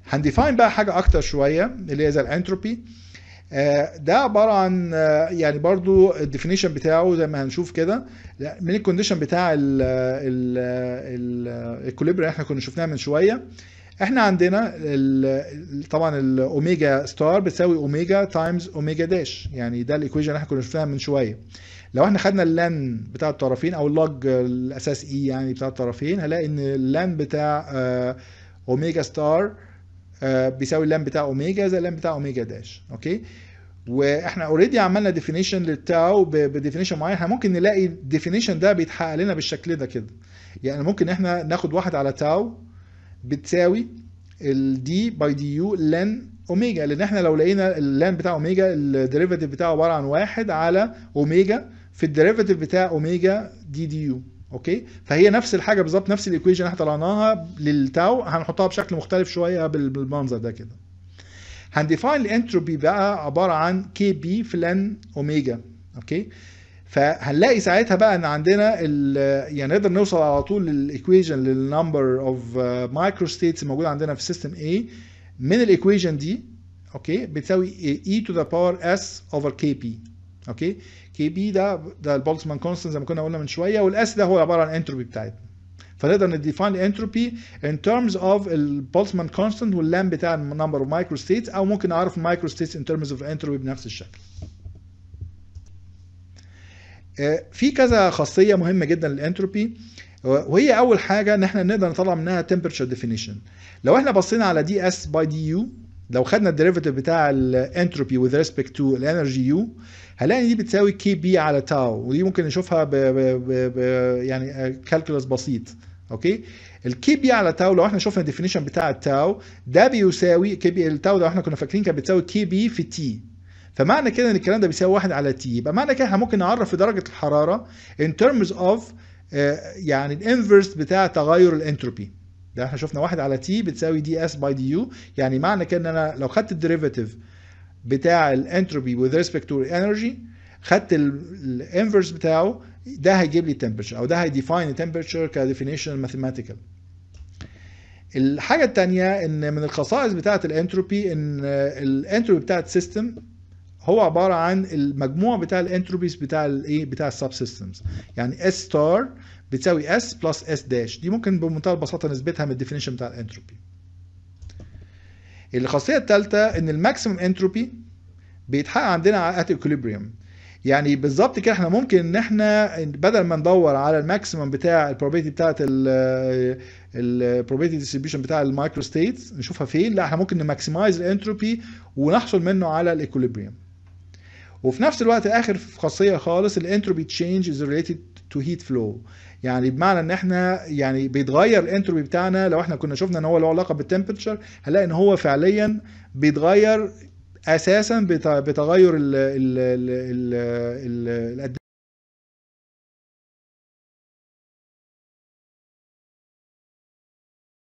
هنديفاين بقى حاجه اكتر شويه اللي هي زي الانتروبي آه، ده عباره عن آه، يعني برضو الديفينيشن بتاعه زي ما هنشوف كده لا، من الكونديشن بتاع الاكوليبريم اللي احنا كنا شفناها من شويه احنا عندنا ال- طبعا الاوميجا ستار بتساوي اوميجا تايمز اوميجا داش يعني ده الايكويشن اللي احنا كنا شفناها من شويه لو احنا خدنا اللان بتاع الطرفين او اللوج الاساس اي يعني بتاع الطرفين هنلاقي ان اللان بتاع آه، اوميجا ستار آه، بيساوي اللام بتاع اوميجا زي اللام بتاع اوميجا داش اوكي واحنا اوريدي عملنا ديفينيشن للتاو بديفينيشن معين احنا ممكن نلاقي الديفينيشن ده بيتحقق لنا بالشكل ده كده يعني ممكن احنا ناخد واحد على تاو بتساوي الدي باي دي يو لن اوميجا لان احنا لو لقينا اللان بتاع اوميجا الديريفاتيف بتاعه عباره عن واحد على اوميجا في الديريفاتيف بتاع اوميجا دي دي يو اوكي فهي نفس الحاجه بالظبط نفس الايكويشن احنا طلعناها للتاو هنحطها بشكل مختلف شويه بال- بالمنظر ده كده هنديفاين الانتروبي بقى عباره عن كي بي في لن اوميجا اوكي فهنلاقي ساعتها بقى ان عندنا ال- يعني نقدر نوصل على طول للايكويشن للنمبر اوف مايكرو ستيتس موجوده عندنا في سيستم A من الايكويشن دي اوكي بتساوي e to the power s over kp اوكي كي بي ده ده البولتزمان كونستنت زي ما كنا قلنا من شويه والاس ده هو عباره عن انتروبي بتاعتنا فنقدر نديفاين الانتروبي in terms of البولتزمان كونستنت واللام بتاع النمبر اوف مايكرو ستيتس او ممكن اعرف المايكرو ستيتس in terms of entropy بنفس الشكل آه، في كذا خاصيه مهمه جدا للانتروبي وهي اول حاجه ان احنا نقدر نطلع منها temperature definition لو احنا بصينا على دي اس باي دي يو لو خدنا الديريفيتيف بتاع الانتروبي with respect to الانرجي يو هنلاقي دي بتساوي كي بي على تاو ودي ممكن نشوفها ب ب ب ب يعني كالكولس بسيط اوكي الكي بي على تاو لو احنا شفنا الديفينيشن بتاع التاو ده بيساوي كي بي التاو لو احنا كنا فاكرين كانت بتساوي كي بي في تي فمعنى كده ان الكلام ده بيساوي واحد على تي يبقى معنى كده احنا ممكن نعرف في درجه الحراره in terms of آه، يعني الانفرس بتاع تغير الانتروبي ده احنا شفنا واحد على تي بتساوي دي اس باي دي يو يعني معنى كده ان انا لو خدت الديريفاتيف بتاع الانتروبي with respect to energy خدت الانفرس بتاعه ده هيجيب لي temperature او ده هيديفاين التمبرتشر كديفينيشن ماثيماتيكال الحاجه الثانيه ان من الخصائص بتاعه الانتروبي ان الانتروبي بتاعه سيستم هو عباره عن المجموع بتاع الانتروبيز بتاع الايه بتاع السب سيستمز يعني اس ستار بتساوي اس بلس اس داش دي ممكن بمنتهى البساطه نثبتها من الديفينيشن بتاع الانتروبي الخاصيه الثالثه ان الماكسيمم انتروبي بيتحقق عندنا ات اكوليبريم يعني بالظبط كده احنا ممكن ان احنا بدل ما ندور على الماكسيمم بتاع البروبابيلتي بتاعت البروبابيلتي ديستريبيوشن بتاع المايكرو ستيتس نشوفها فين لا احنا ممكن نماكسمايز الانتروبي ونحصل منه على الايكوليبريم وفي نفس الوقت اخر خاصيه خالص الانتروبي تشينج از ريليتد تو هيت فلو يعني بمعنى ان احنا يعني بيتغير الانتروبي بتاعنا لو احنا كنا شفنا ان هو له علاقه بالتمبرتشر هنلاقي ان هو فعليا بيتغير اساسا بت- بتغير ال ال ال ال ال